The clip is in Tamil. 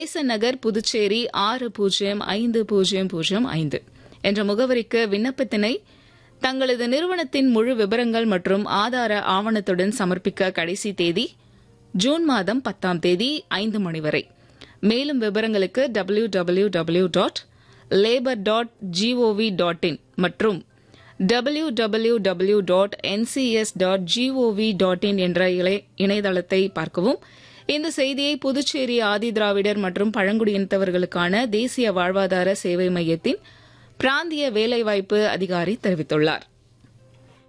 நகர் புதுச்சேரி ஆறு பூஜ்ஜியம் ஐந்து பூஜ்ஜியம் பூஜ்ஜியம் ஐந்து என்ற முகவரிக்கு விண்ணப்பத்தினை தங்களது நிறுவனத்தின் முழு விவரங்கள் மற்றும் ஆதார ஆவணத்துடன் சமர்ப்பிக்க கடைசி தேதி ஜூன் மாதம் பத்தாம் தேதி ஐந்து மணி வரை மேலும் விவரங்களுக்கு W W W dot labour dot gov dot in மற்றும் W W W dot NCS dot gov dot in என்ற இலை- இணையதளத்தை பார்க்கவும் இந்த செய்தியை புதுச்சேரி ஆதிதிராவிடர் மற்றும் பழங்குடியினத்தவர்களுக்கான தேசிய வாழ்வாதார சேவை மையத்தின் பிராந்திய வேலைவாய்ப்பு அதிகாரி தெரிவித்துள்ளார்